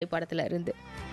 படத்துல இருந்து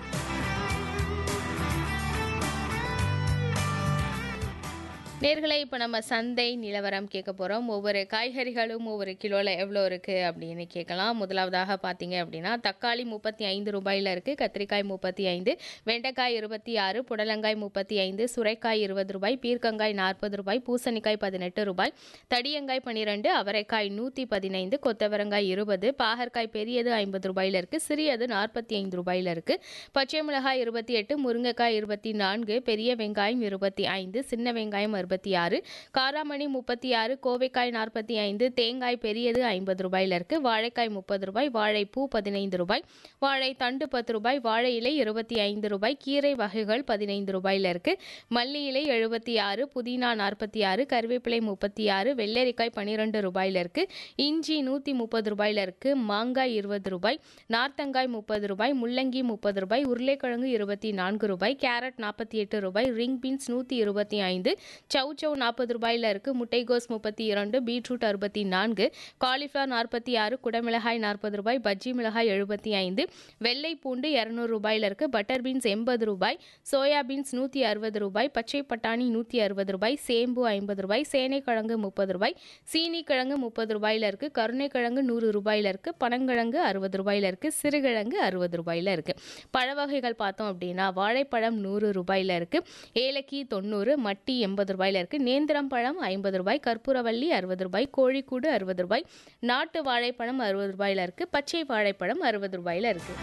நேர்களை இப்போ நம்ம சந்தை நிலவரம் கேட்க போகிறோம் ஒவ்வொரு காய்கறிகளும் ஒவ்வொரு கிலோவில் எவ்வளோ இருக்குது அப்படின்னு கேட்கலாம் முதலாவதாக பார்த்தீங்க அப்படின்னா தக்காளி முப்பத்தி ஐந்து ரூபாயில் இருக்குது கத்திரிக்காய் முப்பத்தி ஐந்து வெண்டைக்காய் இருபத்தி ஆறு புடலங்காய் முப்பத்தி ஐந்து சுரைக்காய் இருபது ரூபாய் பீர்க்கங்காய் நாற்பது ரூபாய் பூசணிக்காய் பதினெட்டு ரூபாய் தடியங்காய் பன்னிரெண்டு அவரைக்காய் நூற்றி பதினைந்து கொத்தவரங்காய் இருபது பாகற்காய் பெரியது ஐம்பது ரூபாயில் இருக்குது சிறியது நாற்பத்தி ஐந்து ரூபாயில் இருக்குது பச்சை மிளகாய் இருபத்தி எட்டு முருங்கைக்காய் இருபத்தி நான்கு பெரிய வெங்காயம் இருபத்தி ஐந்து சின்ன வெங்காயம் அறுபத்தி ஆறு காராமணி முப்பத்தி ஆறு கோவைக்காய் நாற்பத்தி ஐந்து தேங்காய் பெரியது ஐம்பது ரூபாயில் இருக்கு வாழைக்காய் முப்பது ரூபாய் வாழைப்பூ பதினைந்து ரூபாய் வாழை தண்டு பத்து ரூபாய் வாழை இலை இருபத்தி ஐந்து ரூபாய் கீரை வகைகள் பதினைந்து ரூபாயில் இருக்கு மல்லி இலை எழுபத்தி ஆறு புதினா நாற்பத்தி ஆறு கருவேப்பிலை முப்பத்தி ஆறு வெள்ளரிக்காய் பன்னிரெண்டு ரூபாயில் இருக்கு இஞ்சி நூற்றி முப்பது ரூபாயில் இருக்கு மாங்காய் இருபது ரூபாய் நார்த்தங்காய் முப்பது ரூபாய் முள்ளங்கி முப்பது ரூபாய் உருளைக்கிழங்கு இருபத்தி நான்கு ரூபாய் கேரட் நாற்பத்தி எட்டு ரூபாய் ரிங் பீன்ஸ் நூற்றி இருபத்தி ஐந்து சவ் சவ் நாற்பது ரூபாயில் இருக்கு முட்டைகோஸ் முப்பத்தி இரண்டு பீட்ரூட் அறுபத்தி நான்கு காலிஃப்ளவர் நாற்பத்தி ஆறு குடமிளகாய் நாற்பது ரூபாய் பஜ்ஜி மிளகாய் எழுபத்தி ஐந்து வெள்ளை பூண்டு இரநூறு ரூபாயில் இருக்கு பட்டர் பீன்ஸ் எண்பது ரூபாய் சோயா பீன்ஸ் நூற்றி அறுபது ரூபாய் பச்சை பட்டாணி நூற்றி அறுபது ரூபாய் சேம்பு ஐம்பது ரூபாய் சேனைக்கிழங்கு முப்பது ரூபாய் சீனி கிழங்கு முப்பது ரூபாயில் இருக்கு கருணைக்கிழங்கு நூறு ரூபாயில் இருக்கு பனங்கிழங்கு அறுபது ரூபாயில் இருக்கு சிறுகிழங்கு அறுபது ரூபாயில் இருக்கு பழ வகைகள் பார்த்தோம் அப்படின்னா வாழைப்பழம் நூறு ரூபாயில் இருக்கு ஏலக்கி தொண்ணூறு மட்டி எண்பது ரூபாயில் இருக்கு நேந்திரம் பழம் ஐம்பது ரூபாய் கற்பூரவள்ளி அறுபது ரூபாய் கோழிக்கூடு அறுபது ரூபாய் நாட்டு வாழைப்பழம் அறுபது ரூபாயில் இருக்கு பச்சை வாழைப்பழம் அறுபது ரூபாயில் இருக்கு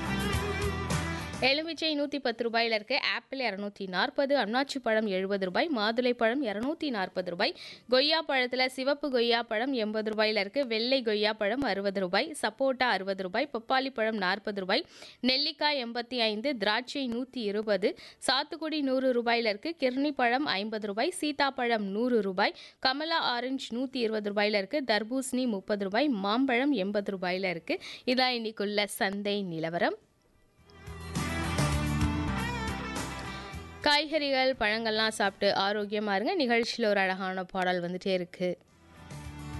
எலுமிச்சை நூற்றி பத்து ரூபாயில் இருக்கு ஆப்பிள் இரநூத்தி நாற்பது அன்னாச்சி பழம் எழுபது ரூபாய் மாதுளை பழம் இரநூத்தி நாற்பது ரூபாய் கொய்யா பழத்தில் சிவப்பு கொய்யா பழம் எண்பது ரூபாயில் இருக்கு வெள்ளை கொய்யா பழம் அறுபது ரூபாய் சப்போட்டா அறுபது ரூபாய் பப்பாளி பழம் நாற்பது ரூபாய் நெல்லிக்காய் எண்பத்தி ஐந்து திராட்சை நூற்றி இருபது சாத்துக்குடி நூறு ரூபாயில் இருக்கு கிர்னி பழம் ஐம்பது ரூபாய் சீதாப்பழம் நூறு ரூபாய் கமலா ஆரஞ்சு நூற்றி இருபது ரூபாயில் இருக்கு தர்பூசணி முப்பது ரூபாய் மாம்பழம் எண்பது ரூபாயில் இருக்கு இதான் இன்னைக்குள்ள சந்தை நிலவரம் காய்கறிகள் பழங்கள்லாம் சாப்பிட்டு ஆரோக்கியமாக இருங்க நிகழ்ச்சியில் ஒரு அழகான பாடல் வந்துட்டே இருக்குது